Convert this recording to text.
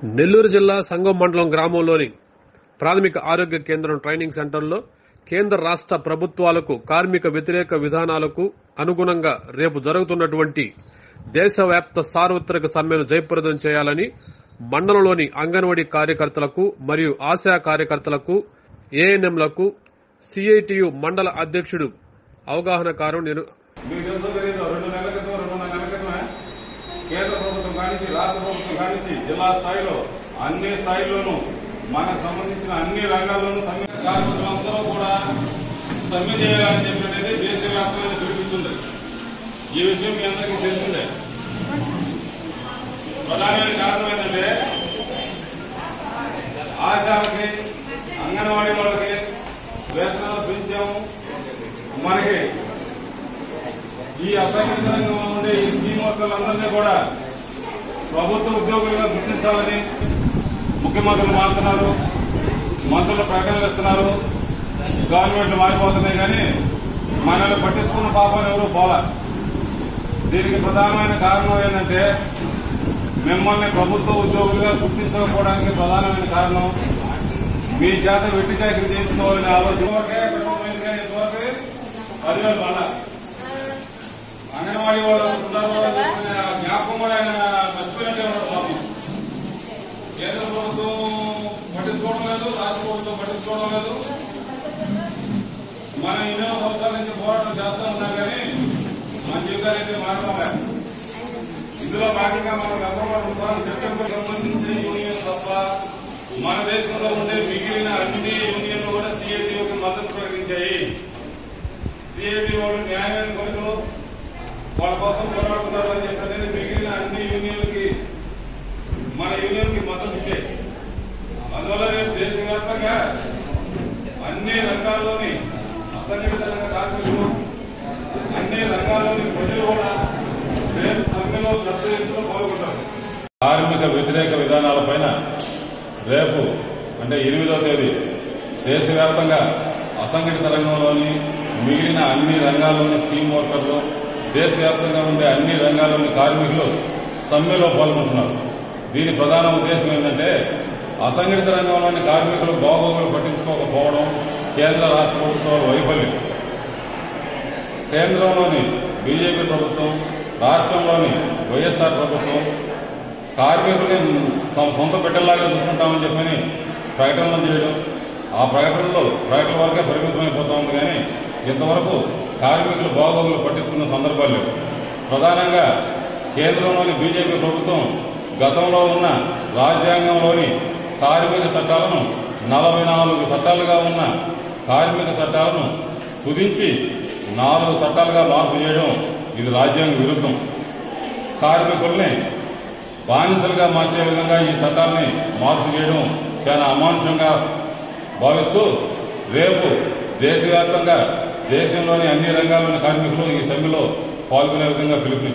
నెల్లూరు జిల్లా సంగం మండలం గ్రామంలోని ప్రాథమిక ఆరోగ్య కేంద్రం ట్రైనింగ్ సెంటర్లో కేంద్ర రాష్ట ప్రభుత్వాలకు కార్మిక వ్యతిరేక విధానాలకు అనుగుణంగా రేపు జరుగుతున్నటువంటి దేశవ్యాప్త సార్వత్రిక సమ్మెను జయప్రదం చేయాలని మండలంలోని అంగన్వాడీ కార్యకర్తలకు మరియు ఆశా కార్యకర్తలకు ఏఎన్ఎంలకు సిఐటియు మండల అధ్యక్షుడు అవగాహనకారం నిరు- మీకు తెలుసో తెలియదు రెండు నెలల క్రితం రెండున్నర నెలల క్రితమే కేంద్ర ప్రభుత్వం కానించి రాష్ట్ర ప్రభుత్వం కానించి జిల్లా స్థాయిలో అన్ని స్థాయిల్లోనూ మనకు సంబంధించిన అన్ని రంగాల్లోనూ సమ్మె కార్మికులందరూ కూడా సమ్మె చేయాలని చెప్పి అనేది దేశవ్యాప్తంగా పిలిపించింది ఈ విషయం మీ అందరికీ తెలిసిందే ప్రధానమైన కారణం ఏంటంటే ఆశాలకి అంగన్వాడీ వాళ్ళకి వేతనాలు పెంచాము మనకి ఈ అసంఘటిత రంగంలో ఉండే ఈ స్కీమ్ వర్కర్లందరినీ కూడా ప్రభుత్వ ఉద్యోగులుగా గుర్తించాలని ముఖ్యమంత్రులు మారుతున్నారు మంత్రులు ప్రకటనలు ఇస్తున్నారు గవర్నమెంట్లు మారిపోతున్నాయి కానీ మనల్ని పట్టించుకున్న పాపాలు ఎవరు పోలా దీనికి ప్రధానమైన కారణం ఏంటంటే మిమ్మల్ని ప్రభుత్వ ఉద్యోగులుగా గుర్తించకపోవడానికి ప్రధానమైన కారణం మీ చేత వెట్టి చాకరీ చేయించుకోవాలని ఆలోచన వరకే ప్రభుత్వం కానీ ఇంతవరకు పదివేలు మళ్ళా అంగన్వాడీ వాళ్ళు ఉన్నారు అని చెప్పిన జ్ఞాపకం కూడా ఆయన మర్చిపోయినట్టే ఉన్నాడు పాపం కేంద్ర ప్రభుత్వం పట్టించుకోవడం లేదు రాష్ట్ర ప్రభుత్వం పట్టించుకోవడం లేదు మనం ఎన్నో సంవత్సరాల నుంచి పోరాటం చేస్తా ఉన్నాం కానీ మన జీవితాలు అయితే మారడం లేదు ఇందులో భాగంగా మనం గతంలో ఉంటాం సెప్టెంబర్ సంబంధించిన యూనియన్ తప్ప మన దేశంలో ఉండే మిగిలిన అన్ని యూనియన్లు కూడా సిఐటిఓకి మద్దతు ప్రకటించాయి సిఐటిఓలు న్యాయమైన కొరకు వాళ్ళ కోసం పోరాడుతున్నారు అని చెప్పి మిగిలిన అన్ని యూనియన్లకి మన యూనియన్కి మద్దతు ఇచ్చాయి అందువల్ల రేపు దేశవ్యాప్తంగా అన్ని రంగాల్లోని అసంఘటిత రంగ కార్మికులు అన్ని రంగాల్లోని ప్రజలు కూడా రేపు సమ్మెలో పెద్ద ఎత్తున పాల్గొంటారు కార్మిక వ్యతిరేక విధానాలపైన రేపు అంటే ఎనిమిదవ తేదీ దేశవ్యాప్తంగా అసంఘటిత రంగంలోని మిగిలిన అన్ని రంగాల్లోని స్కీమ్ వర్కర్లు దేశవ్యాప్తంగా ఉండే అన్ని రంగాల్లోని కార్మికులు సమ్మెలో పాల్గొంటున్నారు దీని ప్రధాన ఉద్దేశం ఏంటంటే అసంఘటిత రంగంలోని కార్మికులు బాగోగులు పట్టించుకోకపోవడం కేంద్ర రాష్ట్ర ప్రభుత్వాల వైఫల్యం కేంద్రంలోని బీజేపీ ప్రభుత్వం రాష్ట్రంలోని వైఎస్ఆర్ ప్రభుత్వం కార్మికుల్ని తమ సొంత బిడ్డల్లాగా చూసుకుంటామని చెప్పని ప్రకటనలు చేయడం ఆ ప్రకటనలో ప్రకటన వరకే పరిమితమైపోతా ఉంది కానీ ఇంతవరకు కార్మికులు బాగోగులు పట్టించుకున్న సందర్భాలు లేవు ప్రధానంగా కేంద్రంలోని బీజేపీ ప్రభుత్వం గతంలో ఉన్న రాజ్యాంగంలోని కార్మిక చట్టాలను నలభై నాలుగు చట్టాలుగా ఉన్న కార్మిక చట్టాలను కుదించి నాలుగు చట్టాలుగా మార్పు చేయడం ఇది రాజ్యాంగ విరుద్ధం కార్మికుల్ని బానిసలుగా మార్చే విధంగా ఈ చట్టాన్ని మార్పు చేయడం చాలా అమానుషంగా భావిస్తూ రేపు దేశవ్యాప్తంగా దేశంలోని అన్ని రంగాల్లోని కార్మికులు ఈ సమ్మెలో పాల్గొనే విధంగా పిలుపుని